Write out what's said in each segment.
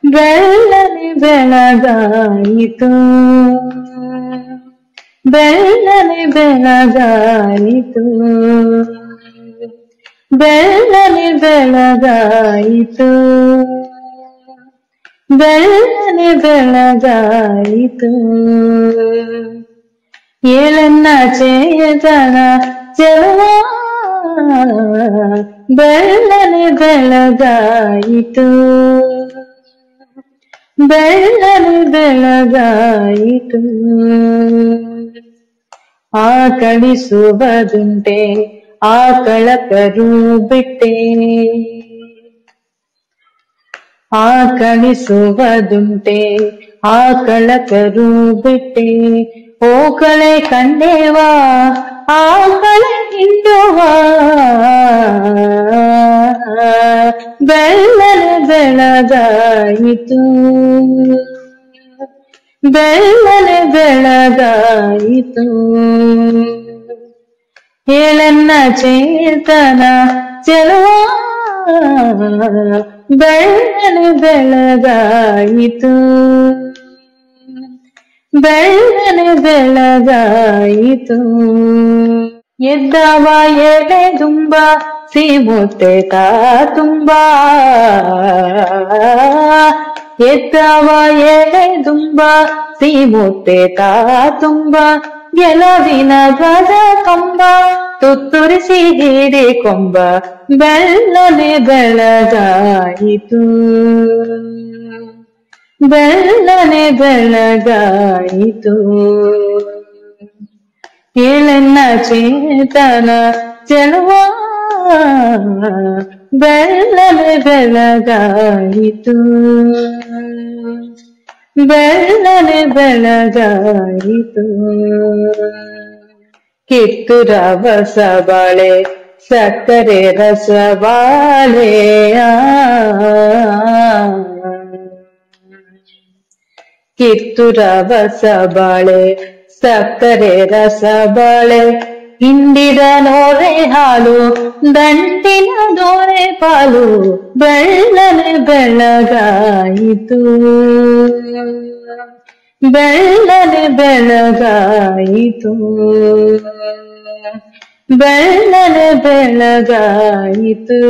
ಬೆಳ್ಳನೆ ಬೆಳಗಾಯಿತು ಬೆಳ್ಳನೆ ಬೆಳಗಾಯಿತು ಬೆಳ್ಳನೆ ಬೆಳಗಾಯಿತು ಬೆಳ್ಳನೆ ಬೆಳಗಾಯಿತು ಏಳನ್ನ ಚೇತನ ಚೆಲುವ ಬೆಳ್ಳನೆ ಬೆಳಗಾಯಿತು ಬೆಳ್ಳನೆ ಬೆಳಗಾಯಿತು ಆಕಳಿಸುವುದುಂಟೆ ಆಕಳ ಕರು ಬಿಟ್ಟೆ ಆಕಳಿಸುವುದುಂಟೆ ಆಕಳ ಕರು ಬಿಟ್ಟೆ ಓಕಳೆ ಕಂಡೇವಾ ಆಕಳ ಹಿಂಡುವ ಬೆಳ್ಳನೆ ಬೆಳಗಾಯಿತು ಬೆಳ್ಳನೆ ಬೆಳಗಾಯಿತು ಏಳನ್ನ ಚೇತನ ಚೆಲುವ ಬೆಳ್ಳನೆ ಬೆಳಗಾಯಿತು ಬೆಳ್ಳನೆ ಬೆಳಗಾಯಿತು ಎದ್ದವ ಎಳೆ ತುಂಬ ಸೀಮುತ್ತೆ ತಾ ತುಂಬ ಎದ್ದವ ಎಳೆ ತುಂಬ ಸೀಮುತ್ತೆ ತಾ ತುಂಬ ಗೆಲುವಿನ ಧ್ವಜ ಕಂಬ ತುತ್ತುರಿಸಿ ಹಿಡಿ ಕೊಂಬ ಬೆಳ್ಳನೆ ಬೆಳಗಾಯಿತು ಬೆಳ್ಳನೆ ಬೆಳಗಾಯಿತು ಏಳನ್ನ ಚೇತನ ಚೆಲುವ ಬೆಳ್ಳನೆ ಬೆಳಗಾಯಿತು ಬೆಳ್ಳನೆ ಬೆಳಗಾಯಿತು ಕಿತ್ತೂರ ಬಸಬಾಳೆ ಸಕ್ಕರೆ ರಸಬಾಳೆ ಕಿತ್ತೂರ ಬಸಬಾಳೆ ಸಕ್ಕರೆ ರಸಬಾಳೆ ಹಿಂಡಿದ ನೋರೆ ಹಾಲು ದಂಟಿನ ದೋರೆ ಪಾಲು ಬೆಳ್ಳನೆ ಬೆಳಗಾಯಿತು ಬೆಳ್ಳನೆ ಬೆಳಗಾಯಿತು ಬೆಳ್ಳನೆ ಬೆಳಗಾಯಿತು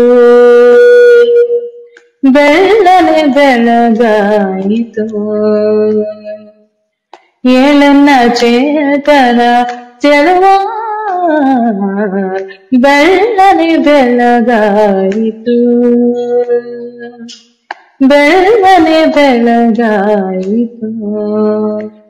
ಬೆಳ್ಳನೆ ಬೆಳಗಾಯಿತು ಏಳನ್ನ ಚೇತನ ಚೆಲುವ ಬೆಳ್ಳನೆ ಬೆಳಗಾಯಿತು ಬೆಳ್ಳನೆ ಬೆಳಗಾಯಿತು